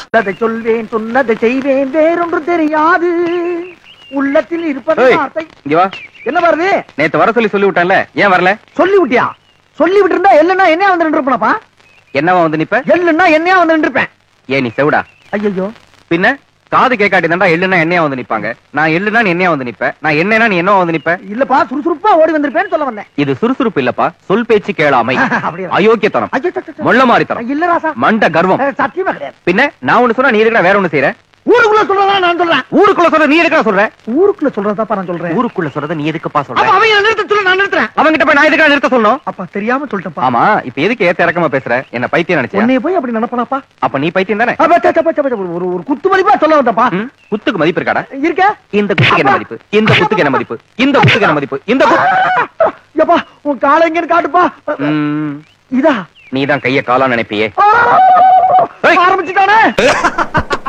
அதை சொல்வேன் சொன்னதை செய்வேன் வேறொன்று தெரியாது உள்ளத்தில் இருப்பது ஏய், வார்த்தை இங்க வா என்ன வருது நேத்து வர சொல்லி சொல்லி விட்டேன்ல ஏன் வரல சொல்லி விட்டியா சொல்லி விட்டு இருந்தா எல்லுன்னா என்னையா வந்து நின்று இருப்பேனப்பா என்னவா வந்து நிப்ப எல்லுன்னா என்னையா வந்து நின்று இருப்பேன் ஏன் நீ செவிடா ஐயோ பின்ன காது கேட்காட்டி தாண்டா எள்ளுனா என்னையா வந்து நிப்பாங்க நான் எள்ளுனா நீ என்னையா வந்து நிப்ப நான் என்னன்னா நீ என்னவா வந்து நிப்ப இல்லப்பா சுறுசுறுப்பா ஓடி வந்திருப்பேன்னு சொல்ல வந்தேன் இது சுறுசுறுப்பு இல்லப்பா சொல் பேச்சு கேளாமை அப்படியா? அயோக்கியத்தனம் ஐயோ, சே, சே, சே. மொள்ள மாறித்தனம் இல்ல ராசா மண்ட கர்வம் அஹ், சத்தியமா கிடையாது பின்ன நான் ஒண்ணு சொன்னா நீ இருக்கிற வேற ஒண்ணு செய்யற ஊருக்குள்ள சொல்றதா நான் சொல்றேன் ஊருக்குள்ள சொல்ற நீ எதுக்கா சொல்ற ஊருக்குள்ள சொல்றதாப்பா நான் சொல்றேன் ஊருக்குள்ள சொல்றத நீ எதுக்குப்பா அப்ப சொல்ற அவங்க என்ன நிறுத்த சொல்ல நான் நிறுத்துறேன் அவங்கிட்ட போய் நான் எதுக்கா நிறுத்த சொல்லணும் அப்பா தெரியாம சொல்லிட்டேன்ப்பா ஆமா இப்ப எதுக்கு ஏத்த இறக்கமா பேசுற என்ன பைத்தியம் நினைச்சியா உன்னைய போய் அப்படி நினைப்பனாப்பா அப்ப நீ பைத்தியம் தானே அப்ப, சே, சே, சே, சே, ஒரு ஒரு குத்து மதிப்பா சொல்ல வந்தப்பா ம்? குத்துக்கு மதிப்பு இருக்காடா இருக்க இந்த குத்துக்கு என்ன மதிப்பு இந்த குத்துக்கு என்ன மதிப்பு இந்த குத்துக்கு என்ன மதிப்பு இந்த குத்து- எப்பா உன் காலை எங்கன்னு காட்டுப்பா ம், இதா நீதான் கைய காலா நினைப்பியே ஆ! ஏய். ஆரம்பிச்சுட்டானே